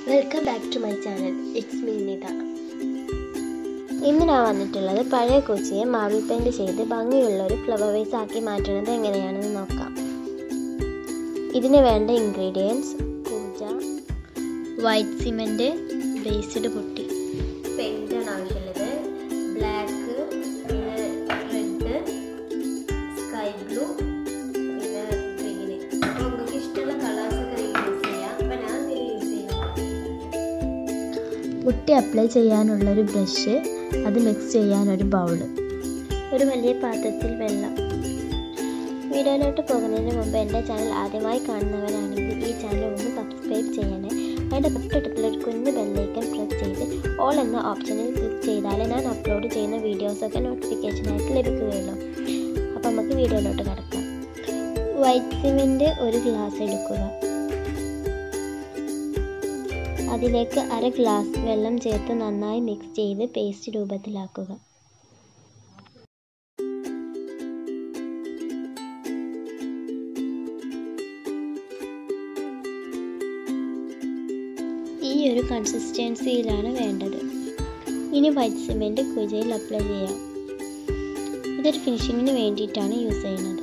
welcome back to my channel it's me Nita ഇന്ന് ഞാൻ വന്നിട്ടുള്ളത് പഴയ കൊച്ചിയെ മാർബിൾ പെയിൻറ് ചെയ്ത് ഭംഗിയുള്ള ഒരു ഫ്ലവർ വേസ് ആക്കി മാറ്റുന്നത് എങ്ങനെയാണെന്ന് നോക്കാം ഇതിന് വേണ്ട ഇൻഗ്രീഡിയൻസ് കൂജ വൈറ്റ് സിമെൻറ്റ് ബേസ്ഡ് പുട്ടി പെയിൻ്റാണ് ആവശ്യമുള്ളത് ബ്ലാക്ക് പിന്നെ റെഡ് സ്കൈ ബ്ലൂ പിന്നെ ഗ്രീന് അപ്പോൾ നിങ്ങൾക്ക് ഇഷ്ടമുള്ള കളേഴ്സൊക്കെ യൂസ് ചെയ്യാം അപ്പോൾ ഞാൻ ഇതിൽ യൂസ് ചെയ്യുന്നത് പുട്ടി അപ്ലൈ ചെയ്യാനുള്ളൊരു ബ്രഷ് അത് മിക്സ് ചെയ്യാനൊരു ബൗള് ഒരു വലിയ പാത്രത്തിൽ വെള്ളം വീഡിയോയിലോട്ട് പോകുന്നതിന് മുമ്പ് എൻ്റെ ചാനൽ ആദ്യമായി കാണുന്നവരാണെങ്കിൽ ഈ ചാനൽ ഒന്ന് സബ്സ്ക്രൈബ് ചെയ്യണേ അതിൻ്റെ തൊട്ടടുത്തുള്ള ഒരു കുഞ്ഞ് ബെല്ലൈക്കൻ പ്രസ് ചെയ്ത് ഓൾ എന്ന ഓപ്ഷനിൽ ക്ലിക്ക് ചെയ്താലേ ഞാൻ അപ്ലോഡ് ചെയ്യുന്ന വീഡിയോസൊക്കെ നോട്ടിഫിക്കേഷനായിട്ട് ലഭിക്കുകയുള്ളൂ അപ്പോൾ നമുക്ക് വീഡിയോയിലോട്ട് കിടക്കാം വൈറ്റ് സിമെൻറ്റ് ഒരു ഗ്ലാസ് എടുക്കുക അതിലേക്ക് അര ഗ്ലാസ് വെള്ളം ചേർത്ത് നന്നായി മിക്സ് ചെയ്ത് പേസ്റ്റ് രൂപത്തിലാക്കുക ഈ ഒരു കൺസിസ്റ്റൻസിയിലാണ് വേണ്ടത് ഇനി വൈറ്റ് സിമെൻറ്റ് കുജയിൽ അപ്ലൈ ചെയ്യാം ഇതൊരു ഫിനിഷിങ്ങിന് വേണ്ടിയിട്ടാണ് യൂസ് ചെയ്യുന്നത്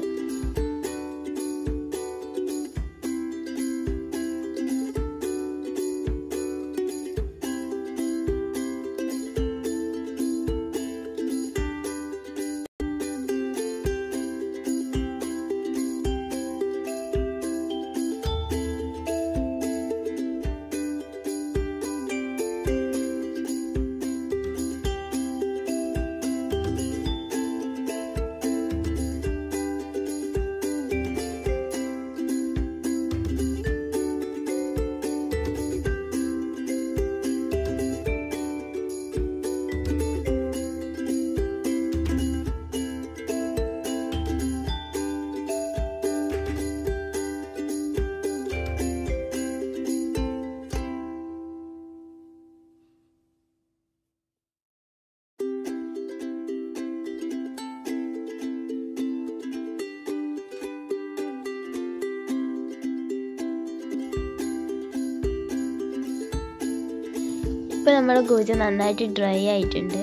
ഇപ്പോൾ നമ്മുടെ കൂജ നന്നായിട്ട് ഡ്രൈ ആയിട്ടുണ്ട്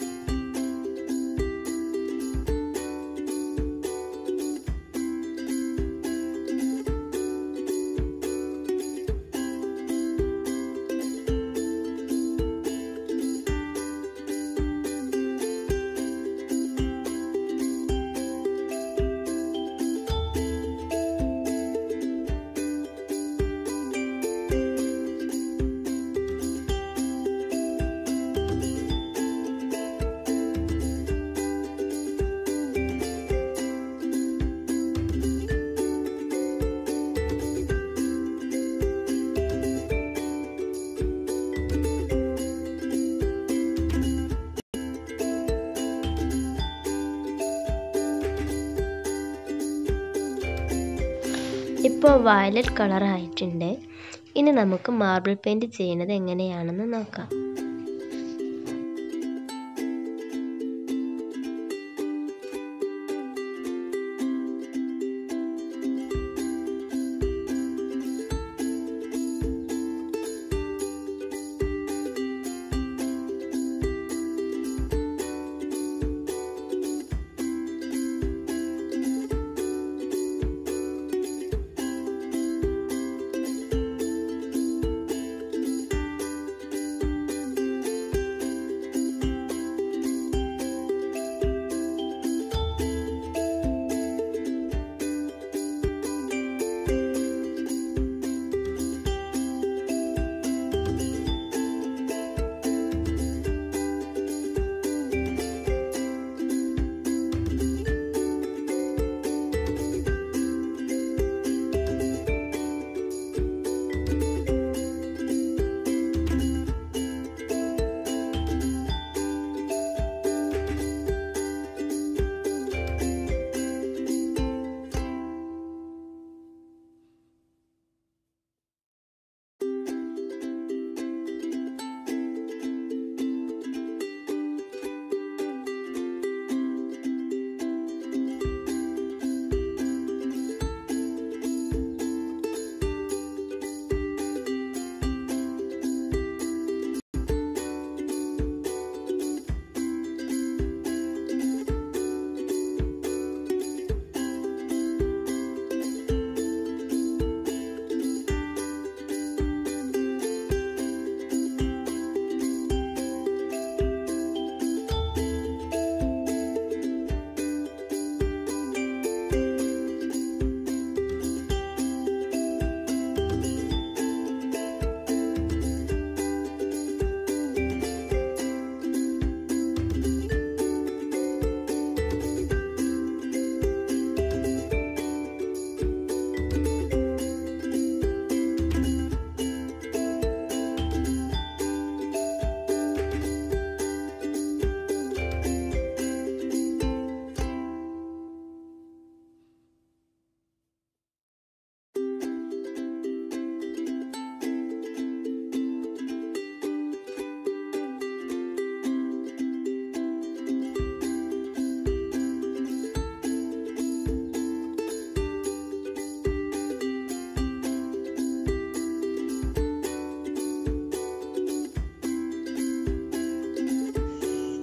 ഇപ്പോൾ വയലറ്റ് കളർ ആയിട്ടുണ്ട് ഇനി നമുക്ക് മാർബിൾ പെയിൻറ് ചെയ്യുന്നത് എങ്ങനെയാണെന്ന് നോക്കാം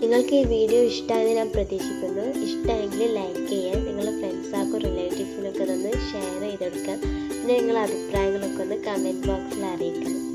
നിങ്ങൾക്ക് ഈ വീഡിയോ ഇഷ്ടമായെന്ന് ഞാൻ പ്രതീക്ഷിക്കുന്നു ഇഷ്ടമെങ്കിൽ ലൈക്ക് ചെയ്യുക നിങ്ങളുടെ ഫ്രണ്ട്സാർക്കും റിലേറ്റീവ്സിനൊക്കെ ഒന്ന് ഷെയർ ചെയ്തെടുക്കുക പിന്നെ നിങ്ങളുടെ അഭിപ്രായങ്ങളൊക്കെ ഒന്ന് കമൻറ്റ് ബോക്സിൽ അറിയിക്കണം